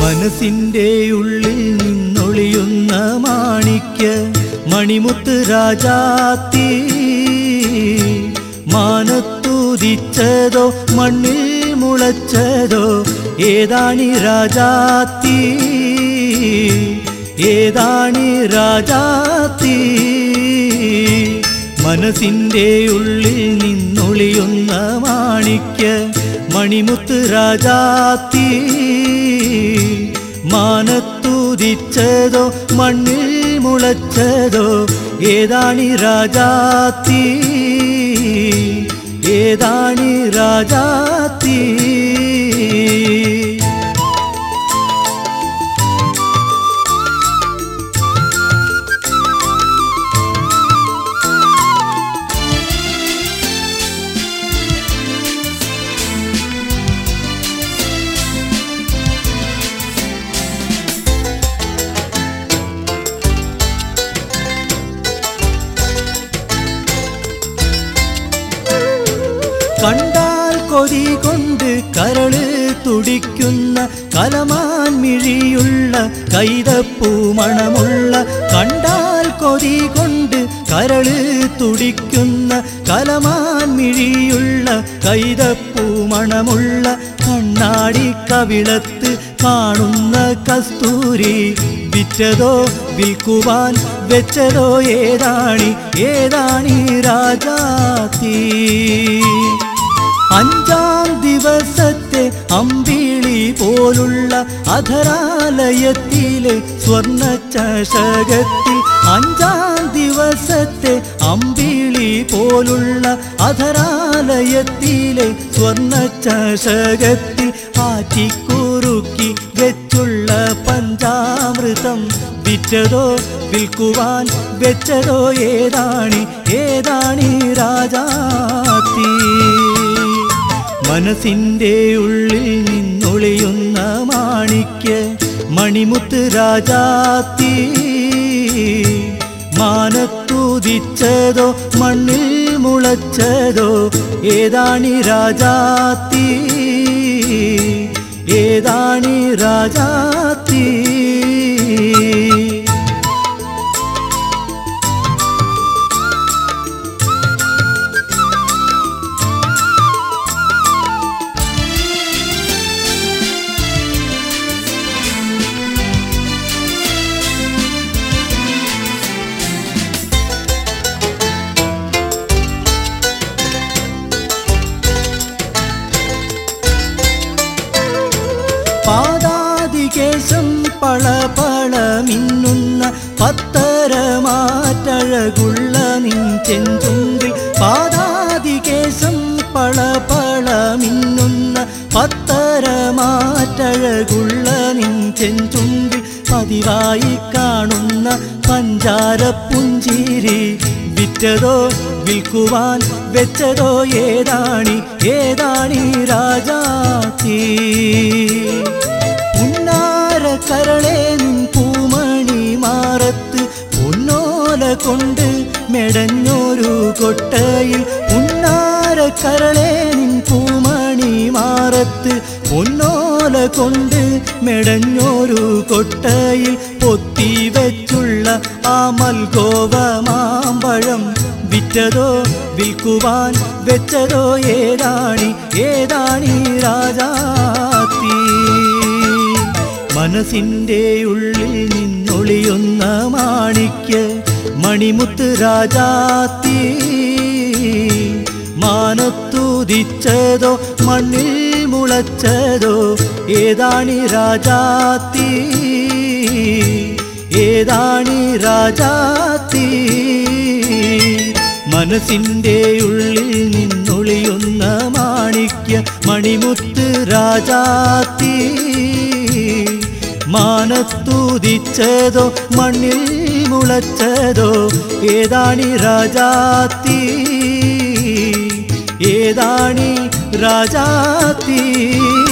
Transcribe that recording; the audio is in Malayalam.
മനസ്സിൻ്റെ ഉള്ളിൽ നിന്നൊളിയുന്ന മാണിക്യ മണിമുത്ത് രാജാത്തി മാനത്തുദിച്ചതോ മണ്ണിൽ മുളച്ചതോ ഏതാണി രാജാത്തി ഏതാണി രാജാത്തി മനസ്സിൻ്റെ ഉള്ളിൽ നിന്നൊളിയുന്ന മാണിക്യ മണിമുത്ത് രാജാത്തി മാനത്തുദിച്ചതോ മണ്ണിൽ മുളച്ചതോ ഏതാണി രാജാത്തി ഏതാണി രാജാത്തി കണ്ടാൽ കൊതി കൊണ്ട് കരള് തുടിക്കുന്ന കലമാൻ മിഴിയുള്ള കൈതപ്പൂ മണമുള്ള കണ്ടാൽ കൊതി കൊണ്ട് കരള് തുടിക്കുന്ന കലമാൻ മിഴിയുള്ള കൈതപ്പൂ മണമുള്ള കണ്ണാടി കവിളത്ത് കാണുന്ന കസ്തൂരി വിറ്റതോ വിൽക്കുവാൻ വെച്ചതോ ഏതാണി ഏതാണി രാജാത്തി അഞ്ചാം ദിവസത്തെ അമ്പിളി പോലുള്ള അധരാലയത്തിലെ സ്വർണ്ണ ചഷകത്തിൽ അഞ്ചാം ദിവസത്തെ അമ്പിളി പോലുള്ള അധരാലയത്തിലെ സ്വർണ്ണ ചഷകത്തിൽ ആറ്റിക്കുറുക്കി വെച്ചുള്ള പഞ്ചാമൃതം വിറ്റതോ വിൽക്കുവാൻ വെച്ചതോ ഏതാണി ഏതാണി രാജാത്തി മനസ്സിൻ്റെ ഉള്ളിൽ നിന്നൊളിയുന്ന മാണിക്യ മണിമുത്ത് രാജാത്തി മാനത്തുദിച്ചതോ മണ്ണിൽ മുളച്ചതോ ഏതാണി രാജാത്തി ഏതാണി രാജാത്തി പാദാതികേശം പള പള മിന്നുന്ന പത്തരമാറ്റഴകുള്ള നിൻ ചെഞ്ചുണ്ടിൽ പാദാതികേശം പള പള മിന്നുന്ന പത്തരമാറ്റഴകുള്ള നിൻ ചെഞ്ചുണ്ടിൽ പതിവായി കാണുന്ന പഞ്ചാരപ്പുഞ്ചിരി വിറ്റതോ വിൽക്കുവാൻ വെച്ചതോ ഏതാണി ഏതാണി രാജാത്തി പുന്നാര കരളെ നിൻ പൂമണി മാറത്ത് പൊന്നോല കൊണ്ട് മെടഞ്ഞൊരു കൊട്ടയിൽ പുന്നാര കരളെ നിൻ പൂമണി മാറത്ത് പൊന്നോല കൊണ്ട് മെടഞ്ഞൊരു കൊട്ടയിൽ പൊത്തി വെച്ചുള്ള ആ മൽഗോവ മാമ്പഴം വിറ്റതോ വിൽക്കുവാൻ വെച്ചതോ ഏതാണി ഏതാണി രാജാത്തി മനസ്സിൻ്റെ ഉള്ളിൽ നിന്നൊളിയുന്ന മാണിക്യ മണിമുത്ത് രാജാത്തി മാനത്തുദിച്ചതോ മണ്ണിൽ മുളച്ചതോ ഏതാണി രാജാത്തി ഏതാണി രാജാത്തി മനസ്സിൻ്റെ ഉള്ളിൽ നിന്നൊളിയുന്ന മാണിക്യ മണിമുത്ത് രാജാത്തി മാനത്തുദിച്ചതോ മണ്ണിൽ മുളച്ചതോ ഏതാണി രാജാത്തി ഏതാണി രാജാത്തി